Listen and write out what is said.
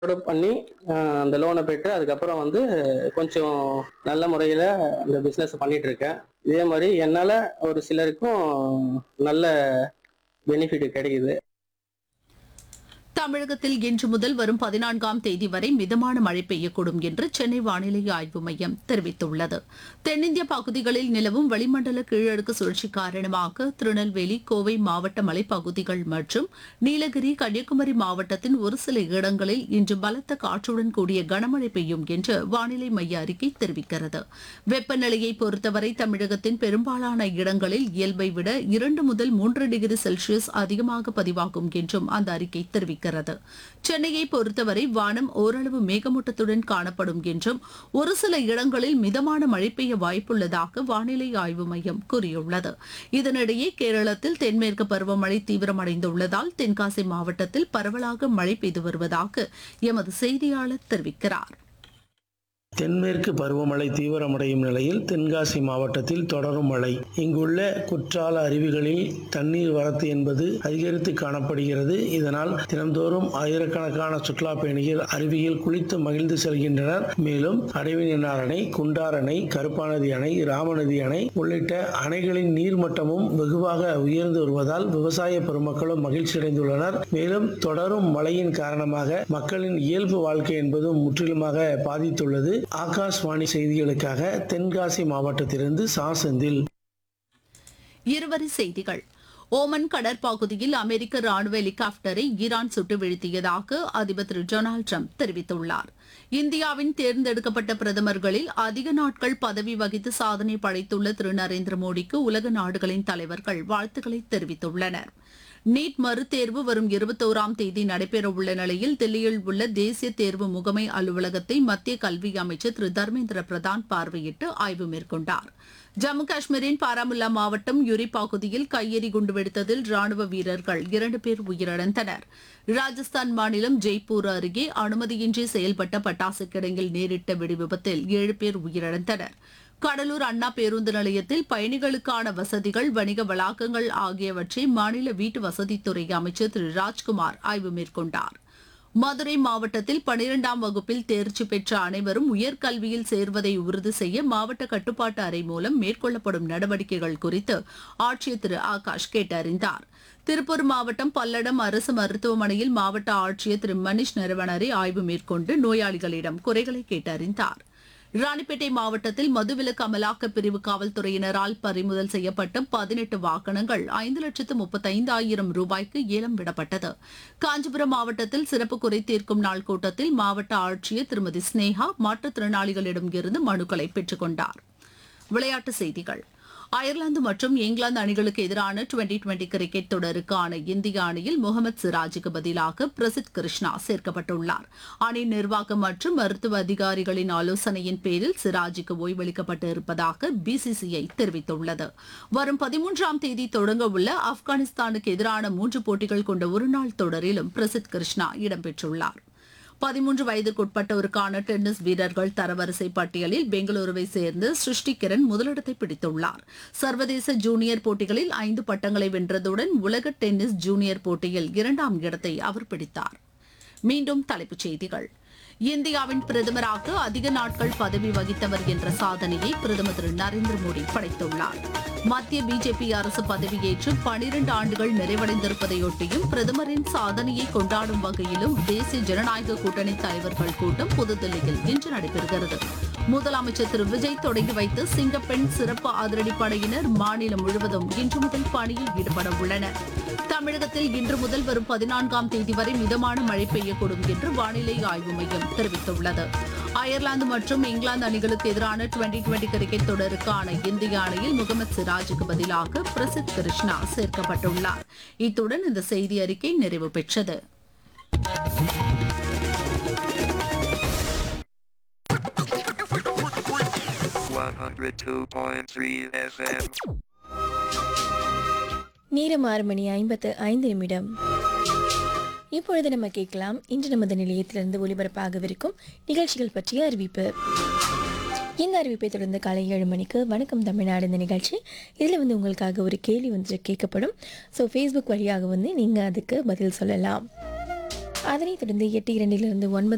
Approve பண்ணி ஆஹ், அந்த லோனை பெற்று அதுக்கப்புறம் வந்து கொஞ்சம் நல்ல முறையில் இந்த பிஸ்னஸ் பண்ணிட்டு இருக்கேன் இதே மாதிரி என்னால் ஒரு சிலருக்கும் நல்ல பெனிஃபிட் கிடைக்குது தமிழகத்தில் இன்று முதல் வரும் பதினான்காம் தேதி வரை மிதமான மழை பெய்யக்கூடும் என்று சென்னை வானிலை ஆய்வு மையம் தெரிவித்துள்ளது தென்னிந்திய பகுதிகளில் நிலவும் வளிமண்டல கீழடுக்கு சுழற்சி காரணமாக திருநெல்வேலி கோவை மாவட்ட மலைப்பகுதிகள் மற்றும் நீலகிரி கன்னியாகுமரி மாவட்டத்தின் ஒரு சில இடங்களில் இன்று பலத்த காற்றுடன் கூடிய கனமழை பெய்யும் என்று வானிலை மைய அறிக்கை தெரிவிக்கிறது வெப்பநிலையை பொறுத்தவரை தமிழகத்தின் பெரும்பாலான இடங்களில் இயல்பை விட இரண்டு முதல் மூன்று டிகிரி செல்சியஸ் அதிகமாக பதிவாகும் என்றும் அந்த அறிக்கை தெரிவிக்கிறது சென்னையை பொறுத்தவரை வானம் ஓரளவு மேகமூட்டத்துடன் காணப்படும் என்றும் ஒரு சில இடங்களில் மிதமான மழை பெய்ய வாய்ப்புள்ளதாக வானிலை ஆய்வு மையம் கூறியுள்ளது இதனிடையே கேரளத்தில் தென்மேற்கு பருவமழை தீவிரமடைந்துள்ளதால் தென்காசி மாவட்டத்தில் பரவலாக மழை பெய்து வருவதாக எமது செய்தியாளர் தெரிவிக்கிறார் தென்மேற்கு பருவமழை தீவிரமடையும் நிலையில் தென்காசி மாவட்டத்தில் தொடரும் மழை இங்குள்ள குற்றால அருவிகளில் தண்ணீர் வரத்து என்பது அதிகரித்து காணப்படுகிறது இதனால் தினந்தோறும் ஆயிரக்கணக்கான சுற்றுலா பயணிகள் அருவியில் குளித்து மகிழ்ந்து செல்கின்றனர் மேலும் அடைவினார் அணை குண்டார் அணை கருப்பாநதி அணை ராமநதி அணை உள்ளிட்ட அணைகளின் நீர்மட்டமும் வெகுவாக உயர்ந்து வருவதால் விவசாய பெருமக்களும் மகிழ்ச்சி அடைந்துள்ளனர் மேலும் தொடரும் மழையின் காரணமாக மக்களின் இயல்பு வாழ்க்கை என்பதும் முற்றிலுமாக பாதித்துள்ளது ஆகாஷ்வாணி செய்திகளுக்காக தென்காசி மாவட்டத்திலிருந்து சா செந்தில் இருவரி செய்திகள் ஓமன் கடற்பகுதியில் அமெரிக்க ராணுவ ஹெலிகாப்டரை ஈரான் சுட்டு வீழ்த்தியதாக அதிபர் திரு டொனால்டு ட்ரம்ப் தெரிவித்துள்ளார் இந்தியாவின் தேர்ந்தெடுக்கப்பட்ட பிரதமர்களில் அதிக நாட்கள் பதவி வகித்து சாதனை படைத்துள்ள திரு நரேந்திர மோடிக்கு உலக நாடுகளின் தலைவர்கள் வாழ்த்துக்களை தெரிவித்துள்ளனர் நீட் மறுதேர்வு வரும் இருபத்தோராம் தேதி நடைபெறவுள்ள நிலையில் தில்லியில் உள்ள தேசிய தேர்வு முகமை அலுவலகத்தை மத்திய கல்வி அமைச்சர் திரு தர்மேந்திர பிரதான் பார்வையிட்டு ஆய்வு மேற்கொண்டார் ஜம்மு காஷ்மீரின் பாராமுல்லா மாவட்டம் யுரி பகுதியில் கையெறி குண்டுவெடித்ததில் ராணுவ வீரர்கள் இரண்டு பேர் உயிரிழந்தனர் ராஜஸ்தான் மாநிலம் ஜெய்ப்பூர் அருகே அனுமதியின்றி செயல்பட்ட பட்டாசு கிடங்கில் நேரிட்ட வெடிவிபத்தில் ஏழு பேர் உயிரிழந்தனர் கடலூர் அண்ணா பேருந்து நிலையத்தில் பயணிகளுக்கான வசதிகள் வணிக வளாகங்கள் ஆகியவற்றை மாநில வீட்டு வசதித்துறை அமைச்சர் திரு ராஜ்குமார் ஆய்வு மேற்கொண்டார் மதுரை மாவட்டத்தில் பனிரெண்டாம் வகுப்பில் தேர்ச்சி பெற்ற அனைவரும் உயர்கல்வியில் சேர்வதை உறுதி செய்ய மாவட்ட கட்டுப்பாட்டு அறை மூலம் மேற்கொள்ளப்படும் நடவடிக்கைகள் குறித்து ஆட்சியர் திரு ஆகாஷ் கேட்டறிந்தார் திருப்பூர் மாவட்டம் பல்லடம் அரசு மருத்துவமனையில் மாவட்ட ஆட்சியர் திரு மணிஷ் நரவணரை ஆய்வு மேற்கொண்டு நோயாளிகளிடம் குறைகளை கேட்டறிந்தார் ராணிப்பேட்டை மாவட்டத்தில் மதுவிலக்கு அமலாக்க பிரிவு காவல்துறையினரால் பறிமுதல் செய்யப்பட்ட பதினெட்டு வாகனங்கள் ஐந்து லட்சத்து முப்பத்தைந்தாயிரம் ரூபாய்க்கு ஏலம் விடப்பட்டது காஞ்சிபுரம் மாவட்டத்தில் சிறப்பு குறை தீர்க்கும் நாள் கூட்டத்தில் மாவட்ட ஆட்சியர் திருமதி ஸ்னேகா மாற்றுத்திறனாளிகளிடம் இருந்து மனுக்களை பெற்றுக் கொண்டார் விளையாட்டுச் செய்திகள் அயர்லாந்து மற்றும் இங்கிலாந்து அணிகளுக்கு எதிரான டுவெண்டி டுவெண்டி கிரிக்கெட் தொடருக்கான இந்திய அணியில் முகமது சிராஜுக்கு பதிலாக பிரசித் கிருஷ்ணா சேர்க்கப்பட்டுள்ளார் அணி நிர்வாகம் மற்றும் மருத்துவ அதிகாரிகளின் ஆலோசனையின் பேரில் சிராஜுக்கு ஓய்வளிக்கப்பட்டு இருப்பதாக பிசிசிஐ தெரிவித்துள்ளது வரும் பதிமூன்றாம் தேதி தொடங்க உள்ள ஆப்கானிஸ்தானுக்கு எதிரான மூன்று போட்டிகள் கொண்ட ஒருநாள் தொடரிலும் பிரசித் கிருஷ்ணா இடம்பெற்றுள்ளார் பதிமூன்று வயதுக்குட்பட்டோருக்கான டென்னிஸ் வீரர்கள் தரவரிசை பட்டியலில் பெங்களூருவை சேர்ந்து சிருஷ்டி கிரண் முதலிடத்தை பிடித்துள்ளார் சர்வதேச ஜூனியர் போட்டிகளில் ஐந்து பட்டங்களை வென்றதுடன் உலக டென்னிஸ் ஜூனியர் போட்டியில் இரண்டாம் இடத்தை அவர் பிடித்தார் மீண்டும் தலைப்புச் செய்திகள் இந்தியாவின் பிரதமராக அதிக நாட்கள் பதவி வகித்தவர் என்ற சாதனையை பிரதமர் திரு நரேந்திர மோடி படைத்துள்ளார் மத்திய பிஜேபி அரசு பதவியேற்று பனிரண்டு ஆண்டுகள் நிறைவடைந்திருப்பதையொட்டியும் பிரதமரின் சாதனையை கொண்டாடும் வகையிலும் தேசிய ஜனநாயக கூட்டணி தலைவர்கள் கூட்டம் புதுதில்லியில் இன்று நடைபெறுகிறது முதலமைச்சர் திரு விஜய் தொடங்கி வைத்த சிங்கப்பெண் சிறப்பு அதிரடிப்படையினர் மாநிலம் முழுவதும் இன்று முதல் பணியில் ஈடுபட உள்ளனர் தமிழகத்தில் இன்று முதல் வரும் பதினான்காம் தேதி வரை மிதமான மழை பெய்யக்கூடும் என்று வானிலை ஆய்வு மையம் தெரிவித்துள்ளது அயர்லாந்து மற்றும் இங்கிலாந்து அணிகளுக்கு எதிரான டுவெண்டி டுவெண்டி கிரிக்கெட் தொடருக்கான இந்திய அணியில் முகமது சிராஜுக்கு பதிலாக பிரசித் கிருஷ்ணா சேர்க்கப்பட்டுள்ளார் இத்துடன் இந்த செய்தி அறிக்கை நிறைவு பெற்றது One hundred two point three FM. நேரம் ஆறு மணி ஐம்பத்து ஐந்து நிமிடம் இப்பொழுது நம்ம கேட்கலாம் இன்று நமது நிலையத்திலிருந்து ஒளிபரப்பாகவிருக்கும் நிகழ்ச்சிகள் பற்றிய அறிவிப்பு இந்த அறிவிப்பை தொடர்ந்து காலை ஏழு மணிக்கு வணக்கம் தமிழ்நாடு இந்த நிகழ்ச்சி இதில் வந்து உங்களுக்காக ஒரு கேள்வி வந்து கேட்கப்படும் ஸோ ஃபேஸ்புக் வழியாக வந்து நீங்கள் அதுக்கு பதில் சொல்லலாம் அதனைத் தொடர்ந்து எட்டு இரண்டிலிருந்து ஒன்பது